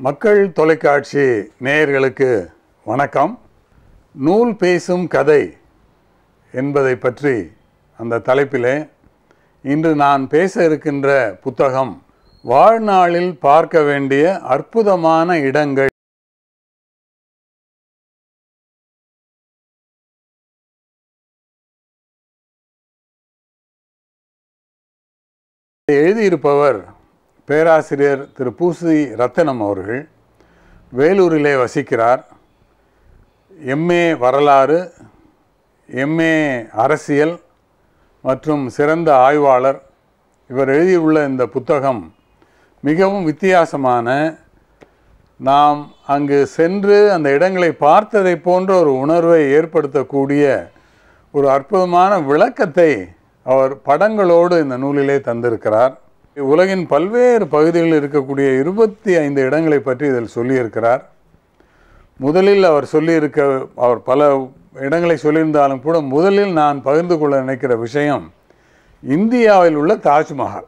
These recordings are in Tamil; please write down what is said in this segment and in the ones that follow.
மக்கள் தொலைக்காட்சி நேயர்களுக்கு வணக்கம் நூல் பேசும் கதை என்பதை பற்றி அந்த தலைப்பிலே இன்று நான் பேச இருக்கின்ற புத்தகம் வாழ்நாளில் பார்க்க வேண்டிய அற்புதமான இடங்கள் எழுதியிருப்பவர் பேராசிரியர் திரு பூசி ரத்தனம் அவர்கள் வேலூரிலே வசிக்கிறார் எம்ஏ வரலாறு எம்ஏ அரசியல் மற்றும் சிறந்த ஆய்வாளர் இவர் எழுதியுள்ள இந்த புத்தகம் மிகவும் வித்தியாசமான நாம் அங்கு சென்று அந்த இடங்களை பார்த்ததை போன்ற ஒரு உணர்வை ஏற்படுத்தக்கூடிய ஒரு அற்புதமான விளக்கத்தை அவர் படங்களோடு இந்த நூலிலே தந்திருக்கிறார் உலகின் பல்வேறு பகுதிகளில் இருக்கக்கூடிய இருபத்தி ஐந்து இடங்களை பற்றி இதில் சொல்லியிருக்கிறார் முதலில் அவர் சொல்லியிருக்க அவர் பல இடங்களை சொல்லியிருந்தாலும் கூட முதலில் நான் பகிர்ந்து கொள்ள நினைக்கிற விஷயம் இந்தியாவில் உள்ள தாஜ்மஹால்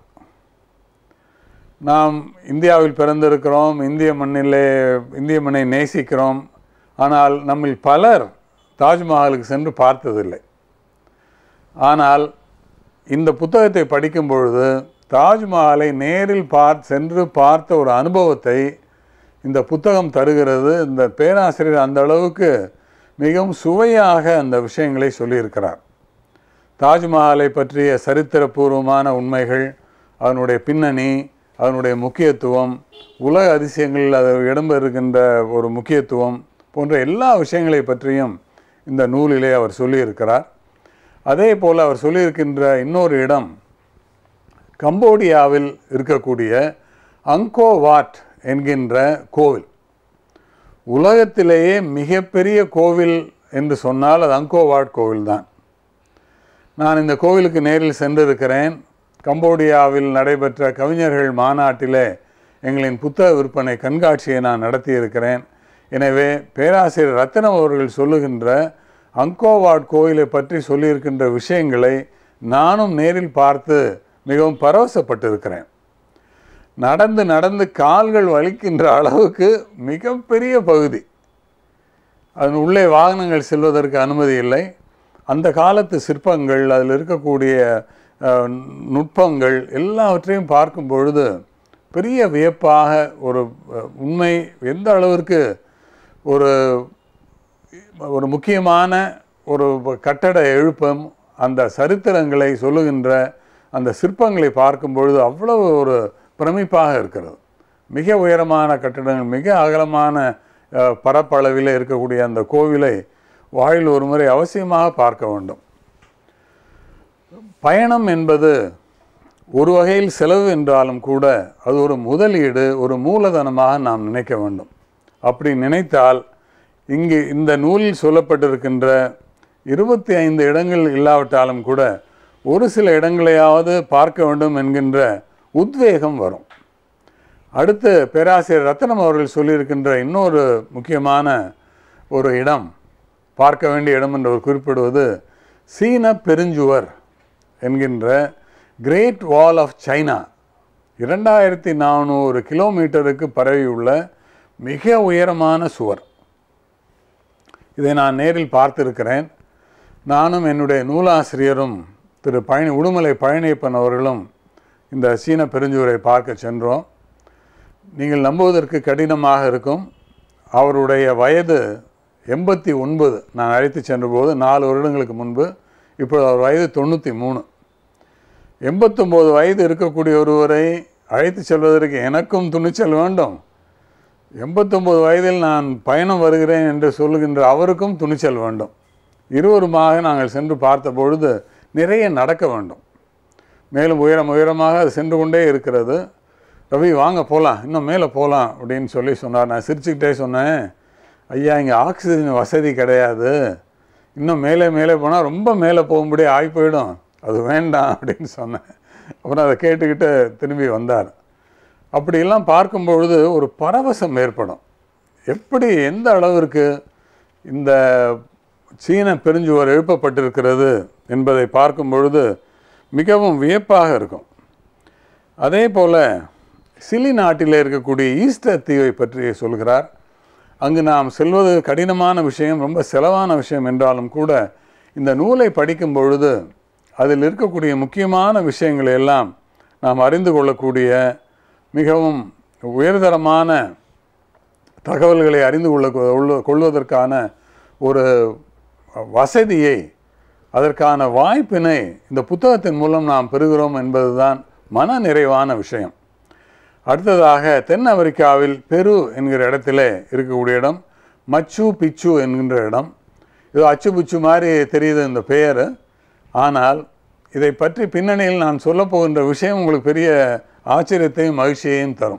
நாம் இந்தியாவில் பிறந்திருக்கிறோம் இந்திய மண்ணிலே இந்திய மண்ணை நேசிக்கிறோம் ஆனால் நம்மில் பலர் தாஜ்மஹாலுக்கு சென்று பார்த்ததில்லை ஆனால் இந்த புத்தகத்தை படிக்கும் பொழுது தாஜ்மஹாலை நேரில் பார் சென்று பார்த்த ஒரு அனுபவத்தை இந்த புத்தகம் தருகிறது இந்த பேராசிரியர் அந்த அளவுக்கு மிகவும் சுவையாக அந்த விஷயங்களை சொல்லியிருக்கிறார் தாஜ்மஹாலை பற்றிய சரித்திரபூர்வமான உண்மைகள் அதனுடைய பின்னணி அதனுடைய முக்கியத்துவம் உலக அதிசயங்களில் அது இடம்பெறுகின்ற ஒரு முக்கியத்துவம் போன்ற எல்லா விஷயங்களை பற்றியும் இந்த நூலிலே அவர் சொல்லியிருக்கிறார் அதே போல் அவர் சொல்லியிருக்கின்ற இன்னொரு இடம் கம்போடியாவில் இருக்கக்கூடிய அங்கோவாட் என்கின்ற கோவில் உலகத்திலேயே மிகப்பெரிய கோவில் என்று சொன்னால் அது அங்கோவாட் கோவில் தான் நான் இந்த கோவிலுக்கு நேரில் சென்றிருக்கிறேன் கம்போடியாவில் நடைபெற்ற கவிஞர்கள் மாநாட்டிலே எங்களின் புத்தக விற்பனை கண்காட்சியை நான் நடத்தியிருக்கிறேன் எனவே பேராசிரியர் ரத்னம் அவர்கள் சொல்லுகின்ற அங்கோவாட் கோயிலை பற்றி சொல்லியிருக்கின்ற விஷயங்களை நானும் நேரில் பார்த்து மிகவும் பரவசப்பட்டிருக்கிறேன் நடந்து நடந்து கால்கள் வலிக்கின்ற அளவுக்கு மிகப்பெரிய பகுதி அதன் உள்ளே வாகனங்கள் செல்வதற்கு அனுமதி இல்லை அந்த காலத்து சிற்பங்கள் அதில் இருக்கக்கூடிய அஹ், நுட்பங்கள் எல்லாவற்றையும் பார்க்கும் பொழுது பெரிய வியப்பாக ஒரு அஹ், உண்மை எந்த அளவிற்கு ஒரு ஒரு முக்கியமான ஒரு கட்டட எழுப்பம் அந்த சரித்திரங்களை சொல்லுகின்ற அந்த சிற்பங்களை பார்க்கும் பொழுது அவ்வளவு ஒரு பிரமிப்பாக இருக்கிறது மிக உயரமான கட்டிடங்கள் மிக அகலமான அஹ், பரப்பளவில் இருக்கக்கூடிய அந்த கோவிலை வாயில் ஒரு முறை அவசியமாக பார்க்க வேண்டும் பயணம் என்பது ஒரு வகையில் செலவு என்றாலும் கூட அது ஒரு முதலீடு ஒரு மூலதனமாக நாம் நினைக்க வேண்டும் அப்படி நினைத்தால் இங்கு இந்த நூலில் சொல்லப்பட்டிருக்கின்ற இருபத்தி ஐந்து இடங்கள் இல்லாவிட்டாலும் கூட ஒரு சில இடங்களையாவது பார்க்க வேண்டும் என்கின்ற உத்வேகம் வரும் அடுத்து பேராசிரியர் ரத்னம் அவர்கள் சொல்லியிருக்கின்ற இன்னொரு முக்கியமான ஒரு இடம் பார்க்க வேண்டிய இடம் என்று அவர் குறிப்பிடுவது சீன பெருஞ்சுவர் என்கின்ற கிரேட் வால் ஆஃப் சைனா இரண்டாயிரத்தி நானூறு கிலோமீட்டருக்கு பரவியுள்ள மிக உயரமான சுவர் இதை நான் நேரில் பார்த்திருக்கிறேன் நானும் என்னுடைய நூலாசிரியரும் திரு பழனி உடுமலை பழனியப்பன் அவர்களும் இந்த சீன பெருஞ்சுவரை பார்க்க சென்றோம் நீங்கள் நம்புவதற்கு கடினமாக இருக்கும் அவருடைய வயது எண்பத்தி ஒன்பது நான் அழைத்து சென்றபோது நாலு வருடங்களுக்கு முன்பு இப்பொழுது அவர் வயது தொண்ணூற்றி மூணு எண்பத்தொம்போது வயது இருக்கக்கூடிய ஒருவரை அழைத்து செல்வதற்கு எனக்கும் துணிச்சல் வேண்டும் எண்பத்தொம்போது வயதில் நான் பயணம் வருகிறேன் என்று சொல்லுகின்ற அவருக்கும் துணிச்சல் வேண்டும் இருவருமாக நாங்கள் சென்று பார்த்த பொழுது நிறைய நடக்க வேண்டும் மேலும் உயரம் உயரமாக அது சென்று கொண்டே இருக்கிறது ரவி வாங்க போகலாம் இன்னும் மேலே போகலாம் அப்படின்னு சொல்லி சொன்னார் நான் சிரிச்சுக்கிட்டே சொன்னேன் ஐயா இங்கே ஆக்சிஜன் வசதி கிடையாது இன்னும் மேலே மேலே போனால் ரொம்ப மேலே போகும்படி ஆகி போயிடும் அது வேண்டாம் அப்படின்னு சொன்னேன் அப்புறம் அதை கேட்டுக்கிட்டு திரும்பி வந்தார் அப்படியெல்லாம் பார்க்கும் பொழுது ஒரு பரவசம் ஏற்படும் எப்படி எந்த அளவிற்கு இந்த சீன பெருஞ்சுவர் எழுப்பப்பட்டிருக்கிறது என்பதை பார்க்கும் பொழுது மிகவும் வியப்பாக இருக்கும் அதே போல் சிலி நாட்டில் இருக்கக்கூடிய ஈஸ்டர் தீவை பற்றி சொல்கிறார் அங்கு நாம் செல்வது கடினமான விஷயம் ரொம்ப செலவான விஷயம் என்றாலும் கூட இந்த நூலை படிக்கும் பொழுது அதில் இருக்கக்கூடிய முக்கியமான விஷயங்களை எல்லாம் நாம் அறிந்து கொள்ளக்கூடிய மிகவும் உயர்தரமான தகவல்களை அறிந்து கொள்ள கொள்ள- கொள்வதற்கான ஒரு வசதியை அதற்கான வாய்ப்பினை இந்த புத்தகத்தின் மூலம் நாம் பெறுகிறோம் என்பதுதான் மன நிறைவான விஷயம் அடுத்ததாக தென் அமெரிக்காவில் பெரு என்கிற இடத்திலே இருக்கக்கூடிய இடம் மச்சு பிச்சு என்கின்ற இடம் இது அச்சு புச்சு மாதிரி தெரியுது இந்த பெயர் ஆனால் இதை பற்றி பின்னணியில் நான் சொல்லப் போகின்ற விஷயம் உங்களுக்கு பெரிய ஆச்சரியத்தையும் மகிழ்ச்சியையும் தரும்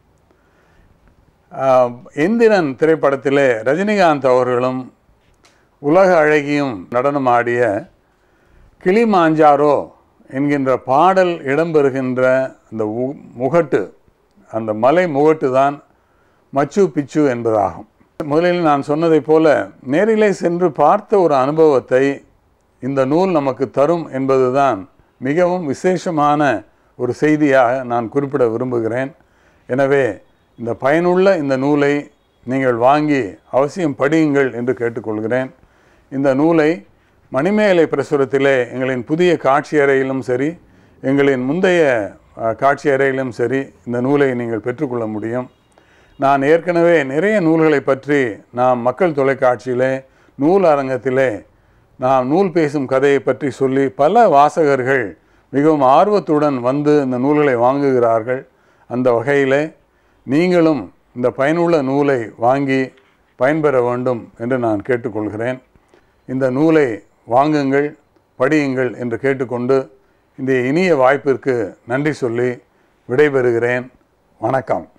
ஆஹ், எந்திரன் திரைப்படத்திலே ரஜினிகாந்த் அவர்களும் உலக அழகியும் நடனமாடிய கிளிமாஞ்சாரோ என்கின்ற பாடல் இடம்பெறுகின்ற அந்த உ- முகட்டு அந்த மலை முகட்டு தான் மச்சு பிச்சு என்பதாகும் முதலில் நான் சொன்னதைப் போல நேரிலே சென்று பார்த்த ஒரு அனுபவத்தை இந்த நூல் நமக்கு தரும் என்பதுதான் மிகவும் விசேஷமான ஒரு செய்தியாக நான் குறிப்பிட விரும்புகிறேன் எனவே இந்த பயனுள்ள இந்த நூலை நீங்கள் வாங்கி அவசியம் படியுங்கள் என்று கேட்டுக்கொள்கிறேன் இந்த நூலை மணிமேலை பிரசுரத்திலே எங்களின் புதிய காட்சி அறையிலும் சரி எங்களின் முந்தைய அஹ், காட்சி அறையிலும் சரி இந்த நூலை நீங்கள் பெற்றுக்கொள்ள முடியும் நான் ஏற்கனவே நிறைய நூல்களை பற்றி நாம் மக்கள் தொலைக்காட்சியிலே நூல் அரங்கத்திலே நாம் நூல் பேசும் கதையை பற்றி சொல்லி பல வாசகர்கள் மிகவும் ஆர்வத்துடன் வந்து இந்த நூல்களை வாங்குகிறார்கள் அந்த வகையிலே நீங்களும் இந்த பயனுள்ள நூலை வாங்கி பயன்பெற வேண்டும் என்று நான் கேட்டுக்கொள்கிறேன் இந்த நூலை வாங்குங்கள் படியுங்கள் என்று கேட்டுக்கொண்டு இந்த இனிய வாய்ப்பிற்கு நன்றி சொல்லி விடைபெறுகிறேன் வணக்கம்